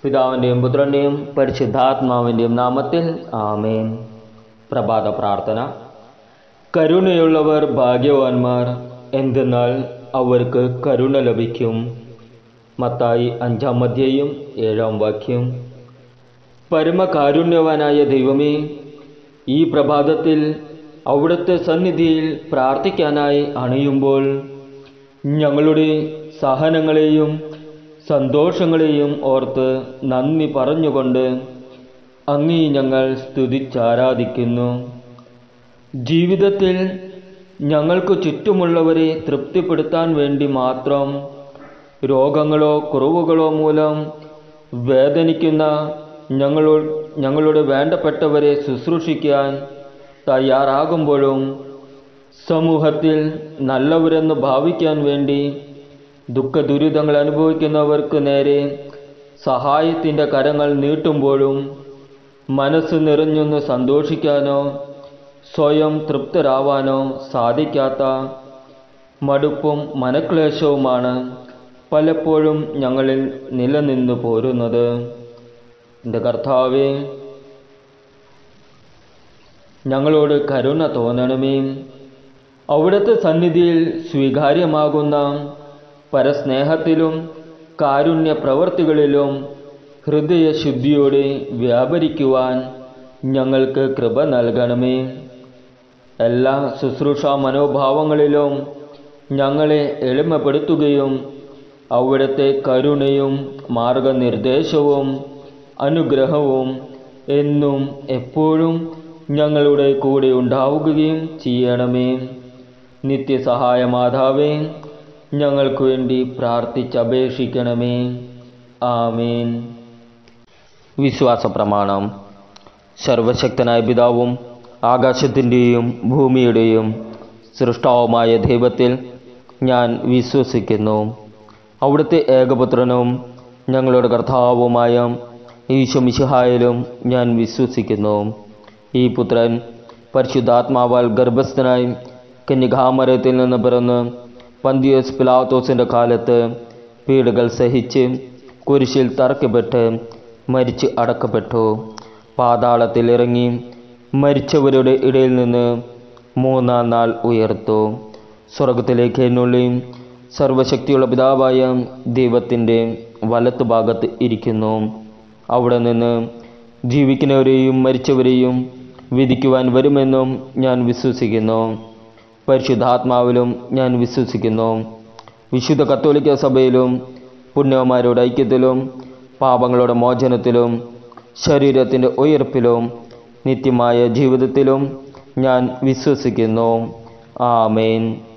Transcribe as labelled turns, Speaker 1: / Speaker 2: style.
Speaker 1: പിതാവിൻ്റെയും പുത്രൻ്റെയും പരിശുദ്ധാത്മാവിൻ്റെയും നാമത്തിൽ ആമേൻ പ്രഭാത പ്രാർത്ഥന കരുണയുള്ളവർ ഭാഗ്യവാന്മാർ എന്തെന്നാൽ അവർക്ക് കരുണ ലഭിക്കും മത്തായി അഞ്ചാം മധ്യയും ഏഴാം വാക്യം പരമകാരുണ്യവാനായ ദൈവമേ ഈ പ്രഭാതത്തിൽ അവിടുത്തെ സന്നിധിയിൽ പ്രാർത്ഥിക്കാനായി അണയുമ്പോൾ ഞങ്ങളുടെ സഹനങ്ങളെയും സന്തോഷങ്ങളെയും ഓർത്ത് നന്ദി പറഞ്ഞുകൊണ്ട് അങ്ങേ ഞങ്ങൾ സ്തുതിച്ചാരാധിക്കുന്നു ജീവിതത്തിൽ ഞങ്ങൾക്ക് ചുറ്റുമുള്ളവരെ തൃപ്തിപ്പെടുത്താൻ വേണ്ടി മാത്രം രോഗങ്ങളോ കുറവുകളോ മൂലം വേദനിക്കുന്ന ഞങ്ങളോ ഞങ്ങളുടെ വേണ്ടപ്പെട്ടവരെ ശുശ്രൂഷിക്കാൻ തയ്യാറാകുമ്പോഴും സമൂഹത്തിൽ നല്ലവരെന്ന് ഭാവിക്കാൻ വേണ്ടി ദുഃഖ ദുരിതങ്ങൾ അനുഭവിക്കുന്നവർക്ക് നേരെ സഹായത്തിൻ്റെ കരങ്ങൾ നീട്ടുമ്പോഴും മനസ്സ് നിറഞ്ഞൊന്ന് സന്തോഷിക്കാനോ സ്വയം തൃപ്തരാവാനോ സാധിക്കാത്ത മടുപ്പും മനക്ലേശവുമാണ് പലപ്പോഴും ഞങ്ങളിൽ നിലനിന്നു പോരുന്നത് എൻ്റെ കർത്താവേ ഞങ്ങളോട് കരുണ തോന്നണമേ അവിടുത്തെ സന്നിധിയിൽ സ്വീകാര്യമാകുന്ന പരസ്നേഹത്തിലും കാരുണ്യ പ്രവർത്തികളിലും ഹൃദയശുദ്ധിയോടെ വ്യാപരിക്കുവാൻ ഞങ്ങൾക്ക് കൃപ നൽകണമേ എല്ലാ ശുശ്രൂഷാ മനോഭാവങ്ങളിലും ഞങ്ങളെ എളിമപ്പെടുത്തുകയും അവിടുത്തെ കരുണയും മാർഗനിർദ്ദേശവും അനുഗ്രഹവും എന്നും എപ്പോഴും ഞങ്ങളുടെ കൂടെ ഉണ്ടാവുകയും ചെയ്യണമേ നിത്യസഹായ മാതാവേ ഞങ്ങൾക്ക് വേണ്ടി പ്രാർത്ഥിച്ചപേക്ഷിക്കണമേ ആമേൻ വിശ്വാസ പ്രമാണം സർവശക്തനായ പിതാവും ആകാശത്തിൻ്റെയും ഭൂമിയുടെയും സൃഷ്ടാവുമായ ദൈവത്തിൽ ഞാൻ വിശ്വസിക്കുന്നു അവിടുത്തെ ഏകപുത്രനും ഞങ്ങളുടെ കർത്താവുമായ ഈശോ മിശിഹായിലും ഞാൻ വിശ്വസിക്കുന്നു ഈ പുത്രൻ പരിശുദ്ധാത്മാവാൽ ഗർഭസ്ഥനായി കന്യകാമരത്തിൽ നിന്ന് പിറന്ന് പന്തിയോസ് പിലാത്തോസിൻ്റെ കാലത്ത് പീഡകൾ സഹിച്ച് കുരിശിൽ തറക്കപ്പെട്ട് മരിച്ച് അടക്കപ്പെട്ടു പാതാളത്തിൽ ഇറങ്ങി മരിച്ചവരുടെ ഇടയിൽ നിന്ന് മൂന്നാം നാൾ ഉയർത്തു സ്വർഗത്തിലേക്ക് എന്നുള്ളി സർവശക്തിയുള്ള പിതാവായ ദൈവത്തിൻ്റെ വലത്ത് ഭാഗത്ത് ഇരിക്കുന്നു അവിടെ നിന്ന് ജീവിക്കുന്നവരെയും മരിച്ചവരെയും വിധിക്കുവാൻ വരുമെന്നും ഞാൻ വിശ്വസിക്കുന്നു പരിശുദ്ധാത്മാവിലും ഞാൻ വിശ്വസിക്കുന്നു വിശുദ്ധ കത്തോലിക്ക സഭയിലും പുണ്യവന്മാരുടെ ഐക്യത്തിലും പാപങ്ങളുടെ മോചനത്തിലും ശരീരത്തിൻ്റെ ഉയർപ്പിലും നിത്യമായ ജീവിതത്തിലും ഞാൻ വിശ്വസിക്കുന്നു ആമേൻ